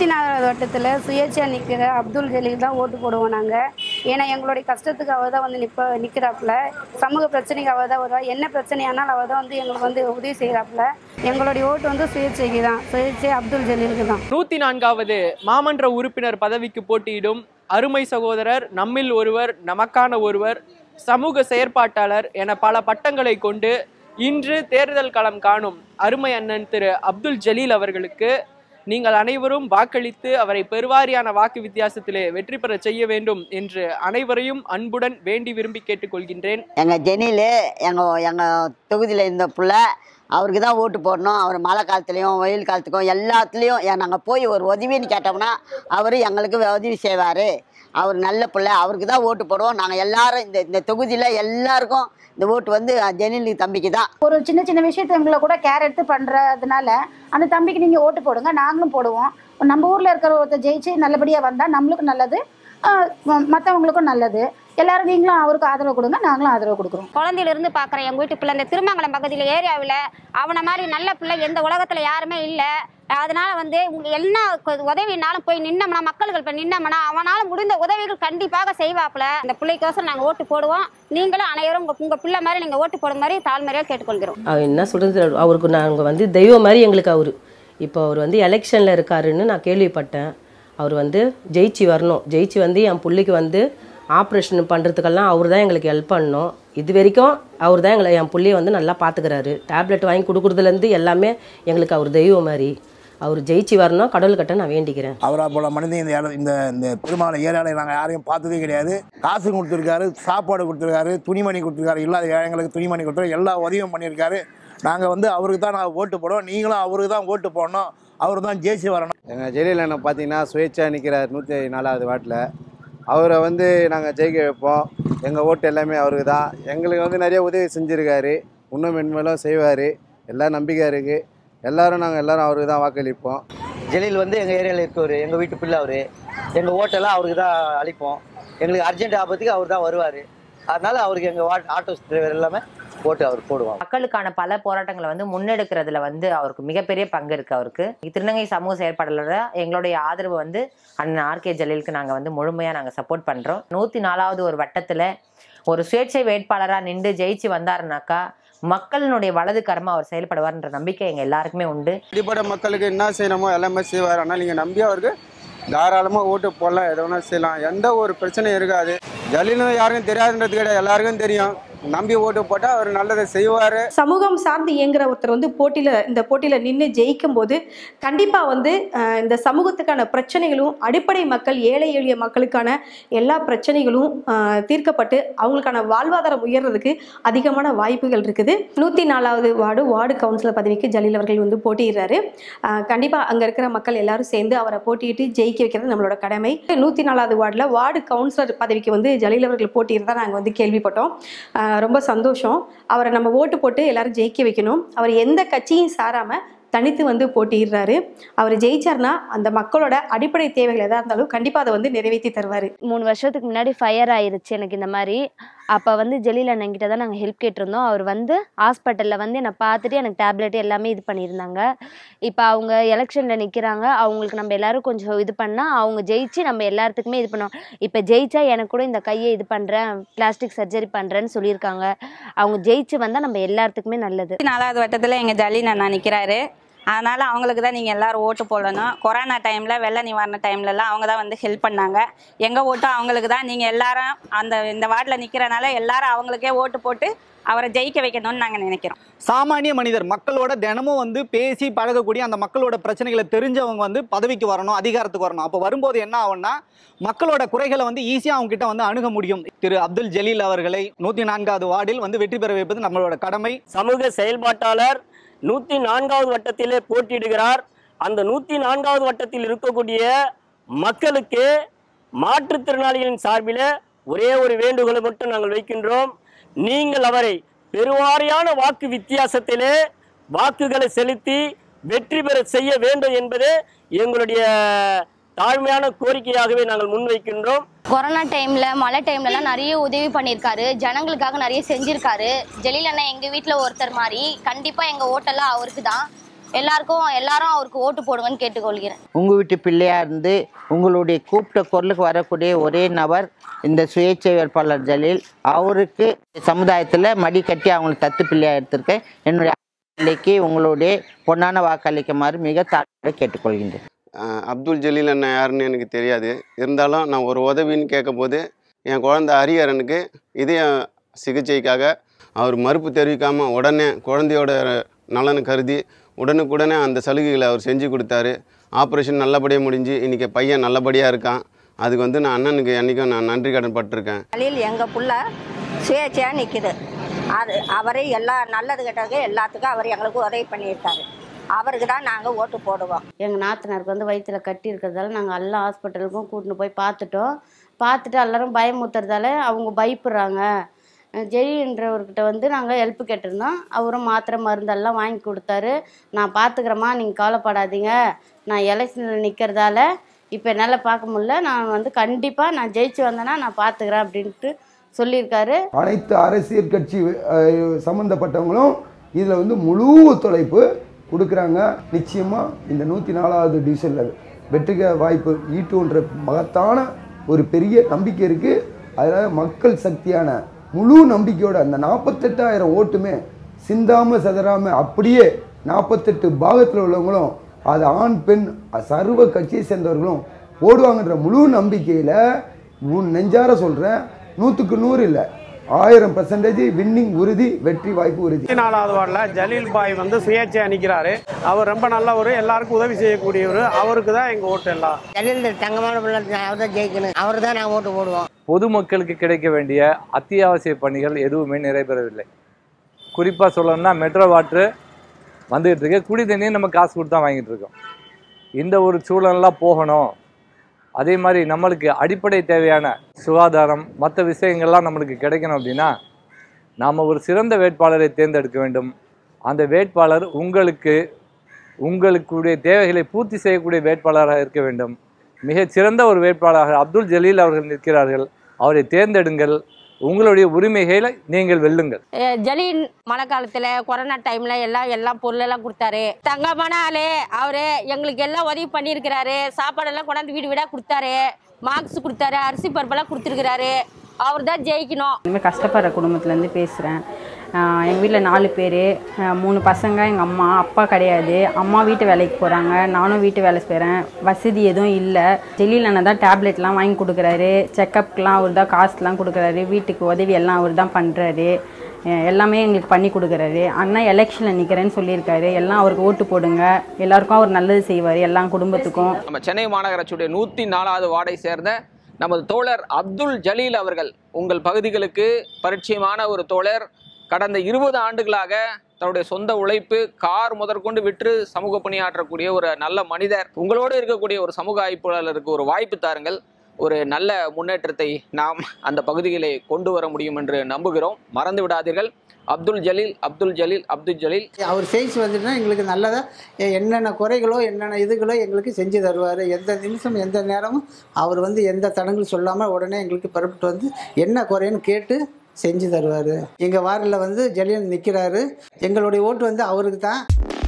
நூற்றி நாலாவது வட்டத்தில் சுயேட்சையாக நிற்கிற அப்துல் ஜலீல் தான் ஓட்டு போடுவோம் நாங்கள் ஏன்னா எங்களுடைய கஷ்டத்துக்கு அவர் தான் வந்து நிற்ப நிற்கிறாப்புல சமூக பிரச்சனைக்கு அவர் தான் வருவா என்ன பிரச்சனையானாலும் அவர் தான் வந்து எங்களுக்கு வந்து உதவி செய்கிறாப்புல எங்களுடைய ஓட்டு வந்து சுயேட்சைக்கு தான் சுயேட்சை அப்துல் ஜலீலுக்கு தான் நூத்தி நான்காவது மாமன்ற உறுப்பினர் பதவிக்கு போட்டியிடும் அருமை சகோதரர் நம்மில் ஒருவர் நமக்கான ஒருவர் சமூக செயற்பாட்டாளர் என பல பட்டங்களை கொண்டு இன்று தேர்தல் களம் காணும் அருமை அண்ணன் திரு அப்துல் ஜலீல் அவர்களுக்கு நீங்கள் அனைவரும் வாக்களித்து அவரை பெருவாரியான வாக்கு வித்தியாசத்திலே வெற்றி பெற செய்ய வேண்டும் என்று அனைவரையும் அன்புடன் வேண்டி விரும்பி கேட்டுக்கொள்கின்றேன் எங்கள் ஜெனிலு எங்கள் எங்கள் தொகுதியில் இருந்த புள்ள அவருக்கு தான் ஓட்டு போடணும் அவர் மழை காலத்துலேயும் வெயில் காலத்துக்கும் எல்லாத்துலேயும் ஏன் நாங்கள் போய் ஒரு உதவின்னு கேட்டோம்னா அவர் எங்களுக்கு உதவி செய்வார் அவர் நல்ல பிள்ளை அவருக்கு தான் ஓட்டு போடுவோம் நாங்கள் எல்லாரும் இந்த இந்த தொகுதியில் எல்லாருக்கும் இந்த ஓட்டு வந்து ஜெனிலு தம்பிக்கு தான் ஒரு சின்ன சின்ன விஷயத்துங்களை கூட கேர் எடுத்து பண்ணுறதுனால அந்த தம்பிக்கு நீங்கள் ஓட்டு போடுங்க நாங்களும் போடுவோம் நம்ம ஊரில் இருக்கிற ஒருத்தர் ஜெயிச்சு நல்லபடியாக வந்தால் நம்மளுக்கும் நல்லது மற்றவங்களுக்கும் நல்லது எல்லாரும் நீங்களும் அவருக்கு ஆதரவு கொடுங்க நாங்களும் ஆதரவு கொடுக்குறோம் குழந்தையில இருந்து பார்க்குறேன் எங்கள் வீட்டு பிள்ளை இந்த திருமங்கலம் பக்கத்தில் ஏரியாவில் அவனை மாதிரி நல்ல பிள்ளை எந்த உலகத்தில் யாருமே இல்லை அதனால வந்து உங்களுக்கு என்ன கொ- உதவினாலும் போய் நின்னோம்னா மக்களுக்கு இப்போ நின்னோம்னா அவனால முடிந்த உதவிகள் கண்டிப்பாக செய்வாப்புல இந்த பிள்ளைக்கோசரம் நாங்கள் ஓட்டு போடுவோம் நீங்களும் அனைவரும் உங்கள் உங்கள் பிள்ளை மாதிரி நீங்கள் ஓட்டு போடும் மாதிரி தாழ்மையாக கேட்டுக்கொள்கிறோம் அவர் என்ன சொல்கிறது அவருக்கு நாங்கள் வந்து தெய்வம் மாதிரி எங்களுக்கு அவர் இப்போ அவர் வந்து எலெக்ஷனில் இருக்காருன்னு நான் கேள்விப்பட்டேன் அவர் வந்து ஜெயிச்சு வரணும் ஜெயிச்சு வந்து என் பிள்ளைக்கு வந்து ஆப்ரேஷன் பண்ணுறதுக்கெல்லாம் அவர் தான் எங்களுக்கு ஹெல்ப் பண்ணணும் இது வரைக்கும் அவர் தான் எங்களை என் பிள்ளைய வந்து நல்லா பார்த்துக்கிறாரு டேப்லெட் வாங்கி கொடுக்குறதுலேருந்து எல்லாமே எங்களுக்கு அவர் தெய்வம் மாதிரி அவர் ஜெயிச்சு வரணும் கடவுள்கிட்ட நான் வேண்டிக்கிறேன் அவரை போல மனிதன் இந்த இடம் இந்த இந்த பெருமாள் ஏரியாவில் நாங்கள் யாரையும் பார்த்ததே கிடையாது காசு கொடுத்துருக்காரு சாப்பாடு கொடுத்துருக்காரு துணிமணி கொடுத்துருக்காரு இல்லாத ஏழைங்களுக்கு துணிமணி கொடுத்துருக்காரு எல்லா உதவியும் பண்ணியிருக்காரு நாங்கள் வந்து அவருக்கு தான் நாங்கள் ஓட்டு போடுவோம் நீங்களும் அவருக்கு தான் ஓட்டு போடணும் அவர் தான் ஜெயிச்சு வரணும் எங்கள் ஜெயலலிதா அண்ணன் பார்த்தீங்கன்னா சுயேட்சா நிற்கிறார் நூற்றி நாலாவது வார்டில் அவரை வந்து நாங்கள் ஜெயிக்க வைப்போம் எங்கள் ஓட்டு எல்லாமே அவருக்கு தான் எங்களுக்கு வந்து நிறைய உதவி செஞ்சுருக்காரு இன்னும் மென்மேலும் செய்வார் எல்லாம் நம்பிக்கை இருக்குது எல்லாரும் நாங்கள் எல்லாரும் அவருக்கு தான் வாக்களிப்போம் ஜலீல் வந்து எங்கள் ஏரியாவில் இருக்கவர் எங்கள் வீட்டு பிள்ளை அவர் எங்கள் ஓட்டெல்லாம் அவருக்கு தான் அளிப்போம் எங்களுக்கு அர்ஜென்ட் ஆபத்துக்கு அவர் தான் வருவார் அதனால அவருக்கு எங்கள் வாட் ஆட்டோ டிரைவர் எல்லாமே ஓட்டு அவர் போடுவோம் மக்களுக்கான பல போராட்டங்களை வந்து முன்னெடுக்கிறதுல வந்து அவருக்கு மிகப்பெரிய பங்கு இருக்கு அவருக்கு திருநங்கை சமூக செயற்பாடுல எங்களுடைய ஆதரவு வந்து அண்ணன் ஆர்கே ஜலீலுக்கு நாங்க வந்து முழுமையா நாங்க சப்போர்ட் பண்றோம் நூத்தி நாலாவது ஒரு வட்டத்துல ஒரு சுயேட்சை வேட்பாளரா நின்று ஜெயிச்சு வந்தாருனாக்கா மக்களினுடைய வலது கரமா அவர் செயல்படுவார்ன்ற நம்பிக்கை எங்க எல்லாருக்குமே உண்டு அடிப்படை மக்களுக்கு என்ன செய்யணுமோ எல்லாமே செய்வார் ஆனால் நீங்கள் நம்பி அவருக்கு தாராளமாக ஓட்டு போடலாம் எது வேணால் செய்யலாம் எந்த ஒரு பிரச்சனையும் இருக்காது ஜலீலும் யாருக்கும் தெரியாதுன்றது கிடையாது எல்லாருக்கும் தெரியும் நம்பி ஓட்டு போட்டால் அவர் நல்லதை செய்வார் சமூகம் சார்ந்து இயங்குற ஒருத்தர் வந்து போட்டியில் இந்த போட்டியில் நின்று ஜெயிக்கும் போது கண்டிப்பாக வந்து அஹ், இந்த சமூகத்துக்கான பிரச்சனைகளும் அடிப்படை மக்கள் ஏழை எளிய மக்களுக்கான எல்லா பிரச்சனைகளும் அஹ், தீர்க்கப்பட்டு அவங்களுக்கான வாழ்வாதாரம் உயர்றதுக்கு அதிகமான வாய்ப்புகள் இருக்குது நூற்றி நாலாவது வார்டு வார்டு கவுன்சிலர் பதவிக்கு ஜலீல் அவர்கள் வந்து போட்டியிடுறாரு கண்டிப்பாக அங்கே இருக்கிற மக்கள் எல்லாரும் சேர்ந்து அவரை போட்டியிட்டு ஜெயிக்க வைக்கிறது நம்மளோட கடமை நூற்றி நாலாவது வார்டில் வார்டு கவுன்சிலர் பதவிக்கு வந்து ஜலீல் அவர்கள் போட்டியிடுறதா நாங்கள் வந்து கேள்விப்பட்டோம் அஹ், ரொம்ப சந்தோஷம் அவரை நம்ம ஓட்டு போட்டு எல்லாரும் ஜெயிக்க வைக்கணும் அவர் எந்த கட்சியும் சாராமல் தனித்து வந்து போட்டியிடுறாரு அவர் ஜெயிச்சார்னா அந்த மக்களோட அடிப்படை தேவைகள் எதாக இருந்தாலும் கண்டிப்பாக அதை வந்து நிறைவேற்றி தருவார் மூணு வருஷத்துக்கு முன்னாடி ஃபயர் ஆயிருச்சு எனக்கு இந்த மாதிரி அப்போ வந்து ஜெலீல் அண்ணன்கிட்ட தான் நாங்கள் ஹெல்ப் கேட்டிருந்தோம் அவர் வந்து ஹாஸ்பிட்டலில் வந்து என்னை பார்த்துட்டு எனக்கு டேப்லெட் எல்லாமே இது பண்ணியிருந்தாங்க இப்போ அவங்க எலெக்ஷனில் நிற்கிறாங்க அவங்களுக்கு நம்ம எல்லாரும் கொஞ்சம் இது பண்ணால் அவங்க ஜெயிச்சு நம்ம எல்லாத்துக்குமே இது பண்ணுவோம் இப்போ ஜெயிச்சா எனக்கு கூட இந்த கையை இது பண்ணுறேன் பிளாஸ்டிக் சர்ஜரி பண்ணுறேன்னு சொல்லியிருக்காங்க அவங்க ஜெயிச்சு வந்தால் நம்ம எல்லாத்துக்குமே நல்லது நாலாவது வட்டத்தில் எங்கள் ஜலீன் அண்ணா நிற்கிறாரு அதனால் அவங்களுக்கு தான் நீங்கள் எல்லாரும் ஓட்டு போடணும் கொரோனா டைமில் வெள்ள நிவாரண டைம்லலாம் அவங்க தான் வந்து ஹெல்ப் பண்ணாங்க எங்கள் ஓட்டும் அவங்களுக்கு தான் நீங்கள் எல்லாரும் அந்த இந்த வார்டில் நிற்கிறனால எல்லாரும் அவங்களுக்கே ஓட்டு போட்டு அவரை ஜெயிக்க வைக்கணும்னு நாங்கள் நினைக்கிறோம் சாமானிய மனிதர் மக்களோட தினமும் வந்து பேசி பழகக்கூடிய அந்த மக்களோட பிரச்சனைகளை தெரிஞ்சவங்க வந்து பதவிக்கு வரணும் அதிகாரத்துக்கு வரணும் அப்போ வரும்போது என்ன ஆகும்னா மக்களோட குறைகளை வந்து ஈஸியாக அவங்க கிட்ட வந்து அணுக முடியும் திரு அப்துல் ஜலீல் அவர்களை நூற்றி நான்காவது வார்டில் வந்து வெற்றி பெற வைப்பது நம்மளோட கடமை சமூக செயல்பாட்டாளர் நூற்றி நான்காவது வட்டத்திலே போட்டியிடுகிறார் அந்த நூற்றி நான்காவது வட்டத்தில் இருக்கக்கூடிய மக்களுக்கு மாற்றுத்திறனாளிகளின் சார்பில் ஒரே ஒரு வேண்டுகோளை மட்டும் நாங்கள் வைக்கின்றோம் நீங்கள் அவரை பெருவாரியான வாக்கு வித்தியாசத்திலே வாக்குகளை செலுத்தி வெற்றி பெற செய்ய வேண்டும் என்பது எங்களுடைய தாழ்மையான கோரிக்கையாகவே நாங்கள் முன்வைக்கின்றோம் கொரோனா டைம்ல மழை டைம்லலாம் நிறைய உதவி பண்ணியிருக்காரு ஜனங்களுக்காக நிறைய செஞ்சிருக்காரு ஜெலீல் அண்ணா எங்க வீட்டில் ஒருத்தர் மாதிரி கண்டிப்பா எங்க ஓட்டெல்லாம் அவருக்கு தான் எல்லாருக்கும் எல்லாரும் அவருக்கு ஓட்டு போடுங்கன்னு கேட்டுக்கொள்கிறேன் உங்கள் வீட்டு பிள்ளையாக இருந்து உங்களுடைய கூப்பிட்ட குரலுக்கு வரக்கூடிய ஒரே நபர் இந்த சுயேட்சை வேட்பாளர் ஜலீல் அவருக்கு சமுதாயத்தில் மடி கட்டி அவங்களுக்கு தத்து பிள்ளையாக எடுத்திருக்கேன் என்னுடைய பிள்ளைக்கு உங்களுடைய பொன்னான வாக்களிக்குமாறு மிக தாழ்வோடு கேட்டுக்கொள்கின்றேன் அஹ் அப்துல் ஜலீல் அண்ணன் யாருன்னு எனக்கு தெரியாது இருந்தாலும் நான் ஒரு உதவின்னு கேட்கும்போது என் குழந்தை ஹரிஹரனுக்கு இதய சிகிச்சைக்காக அவர் மறுப்பு தெரிவிக்காமல் உடனே குழந்தையோட நலனை கருதி உடனுக்குடனே அந்த சலுகைகளை அவர் செஞ்சு கொடுத்தாரு ஆப்ரேஷன் நல்லபடியாக முடிஞ்சு இன்றைக்கி பையன் நல்லபடியாக இருக்கான் அதுக்கு வந்து நான் அண்ணனுக்கு என்றைக்கும் நான் நன்றி கடன் பட்டிருக்கேன் கலில் எங்கள் புள்ள சுயேட்சையாக நிற்குது அது அவரே எல்லா நல்லது கெட்டதுக்கு எல்லாத்துக்கும் அவர் எங்களுக்கு உதவி பண்ணியிருக்காரு அவருக்கு தான் நாங்கள் ஓட்டு போடுவோம் எங்கள் நாத்தனாருக்கு வந்து வயிற்றுல கட்டி இருக்கிறதால நாங்கள் எல்லா ஹாஸ்பிட்டலுக்கும் கூட்டின்னு போய் பார்த்துட்டோம் பார்த்துட்டு எல்லாரும் பயமுத்துறதால அவங்க பயப்படுறாங்க ஜெயின்றவர்கிட்ட வந்து நாங்கள் ஹெல்ப் கேட்டிருந்தோம் அவரும் மாத்திரை மருந்தெல்லாம் வாங்கி கொடுத்தாரு நான் பார்த்துக்கிறேம்மா நீங்கள் கவலைப்படாதீங்க நான் எலெக்ஷனில் நிற்கிறதால இப்போ என்னால் பார்க்க முடியல நான் வந்து கண்டிப்பாக நான் ஜெயிச்சு வந்தேன்னா நான் பார்த்துக்கிறேன் அப்படின்ட்டு சொல்லியிருக்காரு அனைத்து அரசியல் கட்சி அஹ், சம்மந்தப்பட்டவங்களும் இதில் வந்து முழு ஒத்துழைப்பு கொடுக்குறாங்க நிச்சயமாக இந்த நூற்றி நாலாவது டிவிஷனில் வெற்றிக வாய்ப்பு ஈட்டுன்ற மகத்தான ஒரு பெரிய நம்பிக்கை இருக்குது அதில் மக்கள் சக்தியான முழு நம்பிக்கையோட அந்த நாற்பத்தெட்டாயிரம் ஓட்டுமே சிந்தாமல் சதறாமல் அப்படியே நாற்பத்தெட்டு பாகத்தில் உள்ளவங்களும் அது ஆண் பெண் சர்வ கட்சியை சேர்ந்தவர்களும் போடுவாங்கன்ற முழு நம்பிக்கையில் உன் நெஞ்சார சொல்கிறேன் நூற்றுக்கு நூறு இல்லை ஆயிரம் பர்சன்டேஜ் வின்னிங் உறுதி வெற்றி வாய்ப்பு உறுதி இருபத்தி நாலாவது வார்டில் ஜலீல் பாய் வந்து சுயேட்சையாக நிற்கிறாரு அவர் ரொம்ப நல்லவர் எல்லாருக்கும் உதவி செய்யக்கூடியவர் அவருக்கு தான் எங்கள் ஓட்டு எல்லாம் ஜலீல் தங்கமான பிள்ளை அவர் தான் ஜெயிக்கணும் அவர் தான் நாங்கள் ஓட்டு போடுவோம் பொதுமக்களுக்கு கிடைக்க வேண்டிய அத்தியாவசிய பணிகள் எதுவுமே நிறைவேறவில்லை குறிப்பாக சொல்லணும்னா மெட்ரோ வாட்ரு வந்துகிட்டு இருக்கு குடி தண்ணியும் நம்ம காசு கொடுத்து தான் வாங்கிட்டு இருக்கோம் இந்த ஒரு சூழல்லாம் போகணும் அதே மாதிரி நம்மளுக்கு அடிப்படை தேவையான சுகாதாரம் மற்ற விஷயங்கள்லாம் நம்மளுக்கு கிடைக்கணும் அப்படின்னா நாம் ஒரு சிறந்த வேட்பாளரை தேர்ந்தெடுக்க வேண்டும் அந்த வேட்பாளர் உங்களுக்கு உங்களுக்குடைய தேவைகளை பூர்த்தி செய்யக்கூடிய வேட்பாளராக இருக்க வேண்டும் மிகச் சிறந்த ஒரு வேட்பாளராக அப்துல் ஜலீல் அவர்கள் நிற்கிறார்கள் அவரை தேர்ந்தெடுங்கள் உங்களுடைய உரிமைகளை நீங்கள் வெல்லுங்கள் அஹ் ஜலீன் மழை காலத்தில் கொரோனா டைமில் எல்லாம் எல்லாம் பொருளெல்லாம் கொடுத்தாரு தங்கமான ஆளு அவரு எங்களுக்கு எல்லாம் உதவி பண்ணியிருக்கிறாரு சாப்பாடெல்லாம் கொண்டாந்து வீடு வீடாக கொடுத்தாரு மார்க்ஸ் கொடுத்தாரு அரிசி பருப்பெல்லாம் கொடுத்துருக்கிறாரு அவர் தான் ஜெயிக்கணும் இனிமேல் கஷ்டப்படுற குடும்பத்துலேருந்து பேசுகிறேன் எங்கள் வீட்டில் நாலு பேர் மூணு பசங்க எங்கள் அம்மா அப்பா கிடையாது அம்மா வீட்டு வேலைக்கு போகிறாங்க நானும் வீட்டு வேலை செய்கிறேன் வசதி எதுவும் இல்லை ஜெலியில் அண்ணன் தான் டேப்லெட்லாம் வாங்கி கொடுக்குறாரு செக்கப்க்கெலாம் அவர் தான் காசுலாம் கொடுக்குறாரு வீட்டுக்கு உதவி எல்லாம் அவர் தான் பண்ணுறாரு எல்லாமே எங்களுக்கு பண்ணி கொடுக்குறாரு அண்ணா எலெக்ஷனில் நிற்கிறேன்னு சொல்லியிருக்காரு எல்லாம் அவருக்கு ஓட்டு போடுங்க எல்லாருக்கும் அவர் நல்லது செய்வார் எல்லா குடும்பத்துக்கும் நம்ம சென்னை மாநகராட்சியுடைய நூற்றி நாலாவது வார்டை சேர்ந்த நமது தோழர் அப்துல் ஜலீல் அவர்கள் உங்கள் பகுதிகளுக்கு பரிச்சயமான ஒரு தோழர் கடந்த இருபது ஆண்டுகளாக தன்னுடைய சொந்த உழைப்பு கார் முதற்கொண்டு விற்று சமூக பணியாற்றக்கூடிய ஒரு நல்ல மனிதர் உங்களோடு இருக்கக்கூடிய ஒரு சமூக ஆய்ப்பாளருக்கு ஒரு வாய்ப்பு தாருங்கள் ஒரு நல்ல முன்னேற்றத்தை நாம் அந்த பகுதிகளை கொண்டு வர முடியும் என்று நம்புகிறோம் மறந்து விடாதீர்கள் அப்துல் ஜலீல் அப்துல் ஜலீல் அப்துல் ஜலீல் அவர் ஜெயிச்சு வந்துட்டுனா எங்களுக்கு நல்லதாக என்னென்ன குறைகளோ என்னென்ன இதுகளோ எங்களுக்கு செஞ்சு தருவார் எந்த நிமிஷம் எந்த நேரமும் அவர் வந்து எந்த தடங்களும் சொல்லாமல் உடனே எங்களுக்கு புறப்பட்டு வந்து என்ன குறைன்னு கேட்டு செஞ்சு தருவார் எங்கள் வார்டில் வந்து ஜெலியன் நிற்கிறாரு எங்களுடைய ஓட்டு வந்து அவருக்கு தான்